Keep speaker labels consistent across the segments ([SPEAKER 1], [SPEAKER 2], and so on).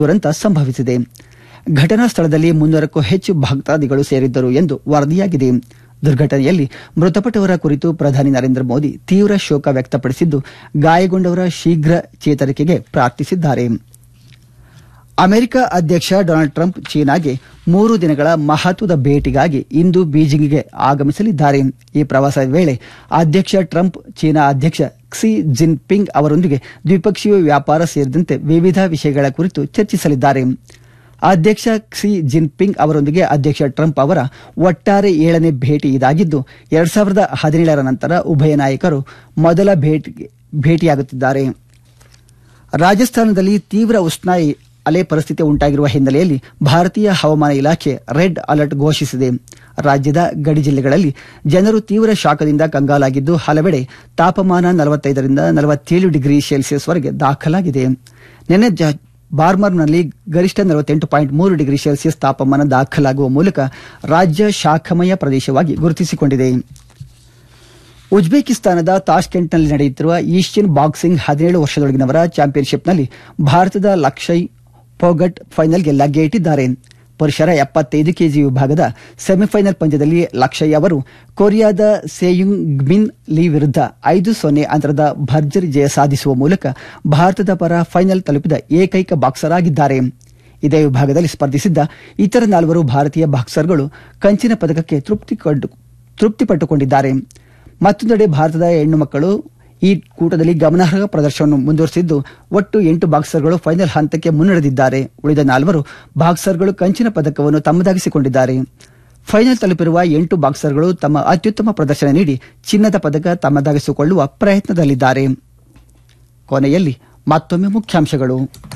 [SPEAKER 1] ದುರಂತ ಸಂಭವಿಸಿದೆ ಘಟನಾ ಸ್ಥಳದಲ್ಲಿ ಮುನ್ನೂರಕ್ಕೂ ಹೆಚ್ಚು ಭಕ್ತಾದಿಗಳು ಸೇರಿದ್ದರು ಎಂದು ವರದಿಯಾಗಿದೆ ದುರ್ಘಟನೆಯಲ್ಲಿ ಮೃತಪಟ್ಟವರ ಕುರಿತು ಪ್ರಧಾನಿ ನರೇಂದ್ರ ಮೋದಿ ತೀವ್ರ ಶೋಕ ವ್ಯಕ್ತಪಡಿಸಿದ್ದು ಗಾಯಗೊಂಡವರ ಶೀಘ್ರ ಚೇತರಿಕೆಗೆ ಪ್ರಾರ್ಥಿಸಿದ್ದಾರೆ ಅಮೆರಿಕ ಅಧ್ಯಕ್ಷ ಡೊನಾಲ್ಡ್ ಟ್ರಂಪ್ ಚೀನಾಗೆ ಮೂರು ದಿನಗಳ ಮಹತ್ವದ ಭೇಟಿಗಾಗಿ ಇಂದು ಬೀಜಿಂಗ್ಗೆ ಆಗಮಿಸಲಿದ್ದಾರೆ ಈ ಪ್ರವಾಸದ ವೇಳೆ ಅಧ್ಯಕ್ಷ ಟ್ರಂಪ್ ಚೀನಾ ಅಧ್ಯಕ್ಷ ಕ್ಸಿ ಜಿನ್ಪಿಂಗ್ ಅವರೊಂದಿಗೆ ದ್ವಿಪಕ್ಷೀಯ ವ್ಯಾಪಾರ ಸೇರಿದಂತೆ ವಿವಿಧ ವಿಷಯಗಳ ಕುರಿತು ಚರ್ಚಿಸಲಿದ್ದಾರೆ ಅಧ್ಯಕ್ಷ ಕ್ಸಿ ಜಿನ್ಪಿಂಗ್ ಅವರೊಂದಿಗೆ ಅಧ್ಯಕ್ಷ ಟ್ರಂಪ್ ಅವರ ಒಟ್ಟಾರೆ ಏಳನೇ ಭೇಟಿ ಇದಾಗಿದ್ದು ಎರಡ್ ಸಾವಿರದ ಹದಿನೇಳರ ನಂತರ ಉಭಯ ನಾಯಕರು ಮೊದಲ ಭೇಟಿ ಭೇಟಿಯಾಗುತ್ತಿದ್ದಾರೆ ರಾಜಸ್ಥಾನದಲ್ಲಿ ತೀವ್ರ ಉಷ್ಣ ಅಲೆ ಪರಿಸ್ಥಿತಿ ಉಂಟಾಗಿರುವ ಹಿನ್ನೆಲೆಯಲ್ಲಿ ಭಾರತೀಯ ಹವಾಮಾನ ಇಲಾಖೆ ರೆಡ್ ಅಲರ್ಟ್ ಘೋಷಿಸಿದೆ ರಾಜ್ಯದ ಗಡಿ ಜಿಲ್ಲೆಗಳಲ್ಲಿ ಜನರು ತೀವ್ರ ಶಾಖದಿಂದ ಕಂಗಾಲಾಗಿದ್ದು ಹಲವೆಡೆ ತಾಪಮಾನ ನಲವತ್ತೈದರಿಂದ ನಲವತ್ತೇಳು ಡಿಗ್ರಿ ಸೆಲ್ಸಿಯಸ್ವರೆಗೆ ದಾಖಲಾಗಿದೆ ನಿನ್ನೆ ಜ- ಬಾರ್ಮರ್ನಲ್ಲಿ ಗರಿಷ್ಠ ನಲವತ್ತೆಂಟು ಪಾಯಿಂಟ್ ಮೂರು ಡಿಗ್ರಿ ಸೆಲ್ಸಿಯಸ್ ತಾಪಮಾನ ದಾಖಲಾಗುವ ಮೂಲಕ ರಾಜ್ಯ ಶಾಖಮಯ ಪ್ರದೇಶವಾಗಿ ಗುರುತಿಸಿಕೊಂಡಿದೆ ಉಜ್ಬೇಕಿಸ್ತಾನದ ತಾಷ್ಕೆಂಟ್ನಲ್ಲಿ ನಡೆಯುತ್ತಿರುವ ಏಷ್ಯನ್ ಬಾಕ್ಸಿಂಗ್ ಹದಿನೇಳು ವರ್ಷದೊಳಗಿನವರ ಚಾಂಪಿಯನ್ಶಿಪ್ನಲ್ಲಿ ಭಾರತದ ಲಕ್ಷಯ್ ಪೋಗಟ್ ಫೈನಲ್ಗೆ ಲಗ್ಗೆ ಇಟ್ಟಿದ್ದಾರೆ ಪುರುಷರ ಎಪ್ಪತ್ತೈದು ಕೆಜಿ ವಿಭಾಗದ ಸೆಮಿಫೈನಲ್ ಪಂದ್ಯದಲ್ಲಿ ಲಕ್ಷಯ್ ಅವರು ಕೊರಿಯಾದ ಸೇಯುಂಗ್ ಗ್ಮಿನ್ ಲೀ ವಿರುದ್ಧ ಐದು ಸೊನ್ನೆ ಅಂತರದ ಭರ್ಜರಿ ಜಯ ಸಾಧಿಸುವ ಮೂಲಕ ಭಾರತದ ಪರ ಫೈನಲ್ ತಲುಪಿದ ಏಕೈಕ ಬಾಕ್ಸರ್ ಆಗಿದ್ದಾರೆ ಇದೇ ವಿಭಾಗದಲ್ಲಿ ಸ್ಪರ್ಧಿಸಿದ್ದ ಇತರ ನಾಲ್ವರು ಭಾರತೀಯ ಬಾಕ್ಸರ್ಗಳು ಕಂಚಿನ ಪದಕಕ್ಕೆ ತೃಪ್ತಿ ಕಂಡು- ತೃಪ್ತಿಪಟ್ಟುಕೊಂಡಿದ್ದಾರೆ ಮತ್ತೊಂದೆಡೆ ಭಾರತದ ಹೆಣ್ಣು ಮಕ್ಕಳು ಈ ಕೂಟದಲ್ಲಿ ಗಮನಾರ್ಹ ಪ್ರದರ್ಶನವನ್ನು ಮುಂದುವರೆಸಿದ್ದು ಒಟ್ಟು ಎಂಟು ಬಾಕ್ಸರ್ಗಳು ಫೈನಲ್ ಹಂತಕ್ಕೆ ಮುನ್ನಡೆದಿದ್ದಾರೆ ಉಳಿದ ನಾಲ್ವರು ಬಾಕ್ಸರ್ಗಳು ಕಂಚಿನ ಪದಕವನ್ನು ತಮ್ಮದಾಗಿಸಿಕೊಂಡಿದ್ದಾರೆ ಫೈನಲ್ ತಲುಪಿರುವ ಎಂಟು ಬಾಕ್ಸರ್ಗಳು ತಮ್ಮ ಅತ್ಯುತ್ತಮ ಪ್ರದರ್ಶನ ನೀಡಿ ಚಿನ್ನದ ಪದಕ ತಮ್ಮದಾಗಿಸಿಕೊಳ್ಳುವ ಪ್ರಯತ್ನದಲ್ಲಿದ್ದಾರೆ ಕೊನೆಯಲ್ಲಿ ಮತ್ತೊಮ್ಮೆ ಮುಖ್ಯಾಂಶಗಳು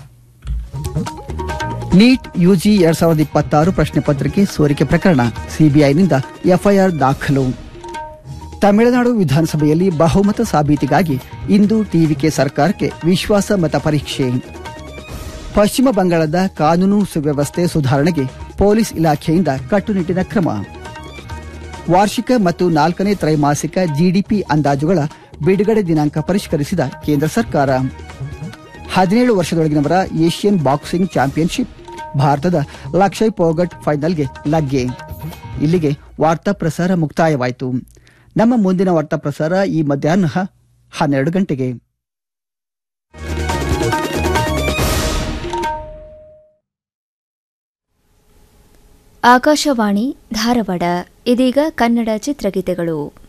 [SPEAKER 1] ನೀಟ್ ಯುಜಿ ಎರಡ್ ಸಾವಿರದ ಇಪ್ಪತ್ತಾರು ಪ್ರಶ್ನೆ ಪತ್ರಿಕೆ ಸೋರಿಕೆ ಪ್ರಕರಣ ಸಿಬಿಐನಿಂದ ಎಫ್ಐಆರ್ ದಾಖಲು ತಮಿಳುನಾಡು ವಿಧಾನಸಭೆಯಲ್ಲಿ ಬಹುಮತ ಸಾಬೀತಿಗಾಗಿ ಇಂದು ಟಿವಿಕೆ ಸರ್ಕಾರಕ್ಕೆ ವಿಶ್ವಾಸ ಮತ ಪರೀಕ್ಷೆ ಪಶ್ಚಿಮ ಬಂಗಾಳದ ಕಾನೂನು ಸುವ್ಯವಸ್ಥೆ ಸುಧಾರಣೆಗೆ ಪೊಲೀಸ್ ಇಲಾಖೆಯಿಂದ ಕಟ್ಟುನಿಟ್ಟಿನ ಕ್ರಮ ವಾರ್ಷಿಕ ಮತ್ತು ನಾಲ್ಕನೇ ತ್ರೈಮಾಸಿಕ ಜಿಡಿಪಿ ಅಂದಾಜುಗಳ ಬಿಡುಗಡೆ ದಿನಾಂಕ ಪರಿಷ್ಕರಿಸಿದ ಕೇಂದ್ರ ಸರ್ಕಾರ ಹದಿನೇಳು ವರ್ಷದೊಳಗಿನವರ ಏಷ್ಯನ್ ಬಾಕ್ಸಿಂಗ್ ಚಾಂಪಿಯನ್ಶಿಪ್ ಭಾರತದ ಲಕ್ಷಯ್ ಪೋಗಟ್ ಫೈನಲ್ಗೆ ಲಗ್ಗೆ ಇಲ್ಲಿಗೆ ವಾರ್ತಾ ಪ್ರಸಾರ ಮುಕ್ತಾಯವಾಯಿತು ನಮ್ಮ ಮುಂದಿನ ವಾರ್ತಾ ಪ್ರಸಾರ ಈ ಮಧ್ಯಾಹ್ನ ಹನ್ನೆರಡು ಗಂಟೆಗೆ
[SPEAKER 2] ಆಕಾಶವಾಣಿ ಧಾರವಾಡ ಇದೀಗ ಕನ್ನಡ ಚಿತ್ರಗೀತೆಗಳು